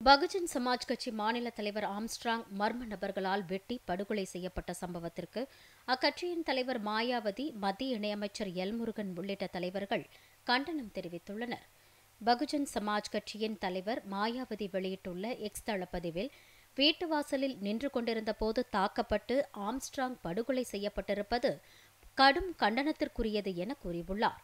பகுஜன் சமாஜ் கட்சி மாநில தலைவர் ஆம்ஸ்ட்ராங் மர்ம நபர்களால் வெட்டி படுகொலை செய்யப்பட்ட சம்பவத்திற்கு அக்கட்சியின் தலைவர் மாயாவதி மத்திய இணையமைச்சர் எல்முருகன் உள்ளிட்ட தலைவர்கள் கண்டனம் தெரிவித்துள்ளனர் பகுஜன் சமாஜ் கட்சியின் தலைவர் மாயாவதி வெளியிட்டுள்ள எக்ஸ் தளப்பதிவில் வீட்டு வாசலில் நின்று கொண்டிருந்த போது தாக்கப்பட்டு ஆம்ஸ்ட்ராங் படுகொலை செய்யப்பட்டிருப்பது கடும் கண்டனத்திற்குரியது என கூறியுள்ளார்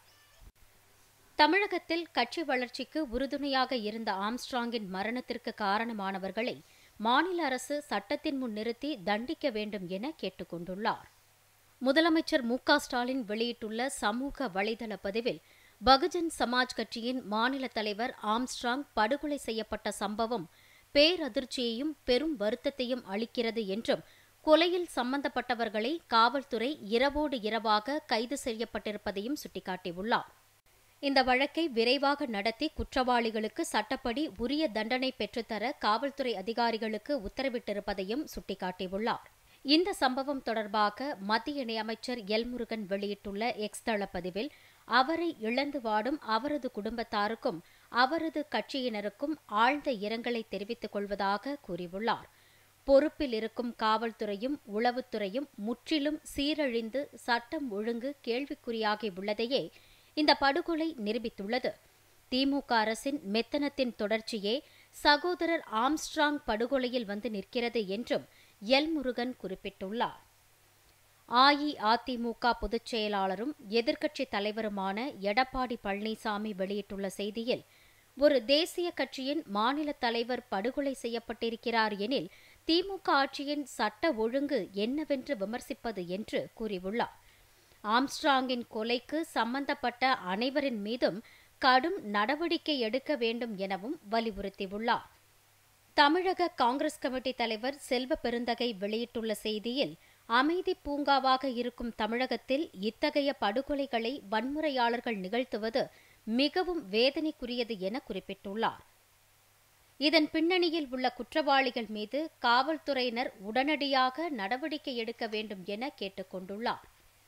தமிழகத்தில் கட்சி வளர்ச்சிக்கு உறுதுணையாக இருந்த ஆம்ஸ்ட்ராங்கின் மரணத்திற்கு காரணமானவர்களை மாநில அரசு சட்டத்தின் முன் நிறுத்தி தண்டிக்க வேண்டும் என கேட்டுக் கொண்டுள்ளார் முதலமைச்சர் மு ஸ்டாலின் வெளியிட்டுள்ள சமூக வலைதள பதிவில் பகுஜன் சமாஜ் கட்சியின் மாநில தலைவர் ஆம்ஸ்ட்ராங் படுகொலை செய்யப்பட்ட சம்பவம் பேரதிர்ச்சியையும் பெரும் வருத்தத்தையும் அளிக்கிறது என்றும் கொலையில் சம்பந்தப்பட்டவர்களை காவல்துறை இரவோடு இரவாக கைது செய்யப்பட்டிருப்பதையும் சுட்டிக்காட்டியுள்ளார் இந்த வழக்கை விரைவாக நடத்தி குற்றவாளிகளுக்கு சட்டப்படி உரிய தண்டனை பெற்றுத்தர காவல்துறை அதிகாரிகளுக்கு உத்தரவிட்டிருப்பதையும் சுட்டிக்காட்டியுள்ளார் இந்த சம்பவம் தொடர்பாக மத்திய இணையமைச்சர் எல்முருகன் வெளியிட்டுள்ள எக்ஸ் தளப்பதிவில் அவரை இழந்து வாடும் அவரது குடும்பத்தாருக்கும் அவரது கட்சியினருக்கும் ஆழ்ந்த இரங்கலை தெரிவித்துக் கொள்வதாக கூறியுள்ளார் பொறுப்பில் இருக்கும் காவல்துறையும் உளவுத்துறையும் முற்றிலும் சீரழிந்து சட்டம் ஒழுங்கு கேள்விக்குறியாகி உள்ளதையே இந்த படுகொலை நிரூபித்துள்ளது திமுக அரசின் மெத்தனத்தின் தொடர்ச்சியே சகோதரர் ஆம்ஸ்ட்ராங் படுகொலையில் வந்து நிற்கிறது என்றும் எல்முருகன் குறிப்பிட்டுள்ளார் அஇஅதிமுக பொதுச் செயலாளரும் எதிர்க்கட்சித் தலைவருமான எடப்பாடி பழனிசாமி வெளியிட்டுள்ள செய்தியில் ஒரு தேசிய கட்சியின் மாநில தலைவர் படுகொலை செய்யப்பட்டிருக்கிறார் எனில் திமுக ஆட்சியின் சட்ட ஒழுங்கு என்னவென்று விமர்சிப்பது என்று கூறியுள்ளார் ஆம்ஸ்ட்ராங்கின் கொலைக்கு சம்பந்தப்பட்ட அனைவரின் மீதும் கடும் நடவடிக்கை எடுக்க வேண்டும் எனவும் வலியுறுத்தியுள்ளார் தமிழக காங்கிரஸ் கமிட்டி தலைவர் செல்வ பெருந்தகை வெளியிட்டுள்ள செய்தியில் அமைதி பூங்காவாக இருக்கும் தமிழகத்தில் இத்தகைய படுகொலைகளை வன்முறையாளர்கள் நிகழ்த்துவது மிகவும் வேதனைக்குரியது என குறிப்பிட்டுள்ளார் இதன் பின்னணியில் உள்ள குற்றவாளிகள் மீது காவல்துறையினர் உடனடியாக நடவடிக்கை எடுக்க வேண்டும் என கேட்டுக் கொண்டுள்ளார்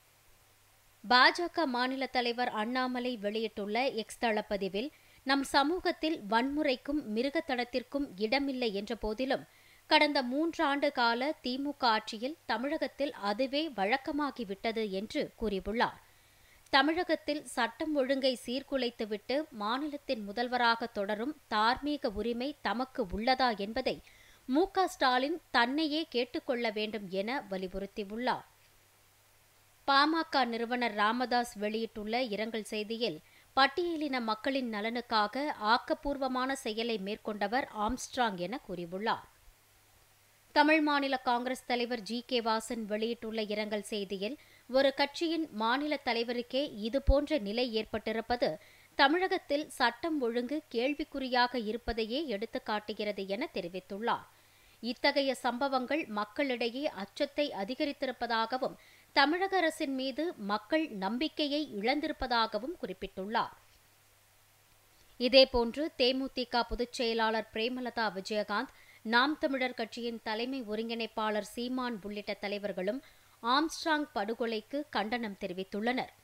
பாஜக மாநில தலைவர் அண்ணாமலை வெளியிட்டுள்ள எக்ஸ் தளப்பதிவில் நம் சமூகத்தில் வன்முறைக்கும் மிருகத்தனத்திற்கும் இடமில்லை என்ற போதிலும் கடந்த மூன்றாண்டு கால திமுக ஆட்சியில் தமிழகத்தில் அதுவே வழக்கமாகிவிட்டது என்று கூறியுள்ளார் தமிழகத்தில் சட்டம் ஒழுங்கை சீர்குலைத்துவிட்டு மாநிலத்தின் முதல்வராக தொடரும் தார்மீக உரிமை தமக்கு உள்ளதா என்பதை மு ஸ்டாலின் தன்னையே கேட்டுக்கொள்ள வேண்டும் என வலியுறுத்தியுள்ளார் பாமக நிறுவனர் ராமதாஸ் வெளியிட்டுள்ள இரங்கல் செய்தியில் பட்டியலின மக்களின் நலனுக்காக ஆக்கப்பூர்வமான செயலை மேற்கொண்டவர் ஆம்ஸ்ட்ராங் என கூறியுள்ளார் தமிழ் மாநில காங்கிரஸ் தலைவர் ஜி கே வாசன் வெளியிட்டுள்ள இரங்கல் செய்தியில் ஒரு கட்சியின் மாநில தலைவருக்கே இதுபோன்ற நிலை ஏற்பட்டிருப்பது தமிழகத்தில் சட்டம் ஒழுங்கு கேள்விக்குறியாக இருப்பதையே எடுத்துக் காட்டுகிறது என தெரிவித்துள்ளார் இத்தகைய சம்பவங்கள் மக்களிடையே அச்சத்தை அதிகரித்திருப்பதாகவும் தமிழக அரசின் மீது மக்கள் நம்பிக்கையை இழந்திருப்பதாகவும் குறிப்பிட்டுள்ளார் இதேபோன்று தேமுதிக பொதுச் செயலாளர் பிரேமலதா விஜயகாந்த் நாம் தமிழர் கட்சியின் தலைமை ஒருங்கிணைப்பாளர் சீமான் உள்ளிட்ட தலைவர்களும் ஆம்ஸ்ட்ராங் படுகொலைக்கு கண்டனம் தெரிவித்துள்ளனர்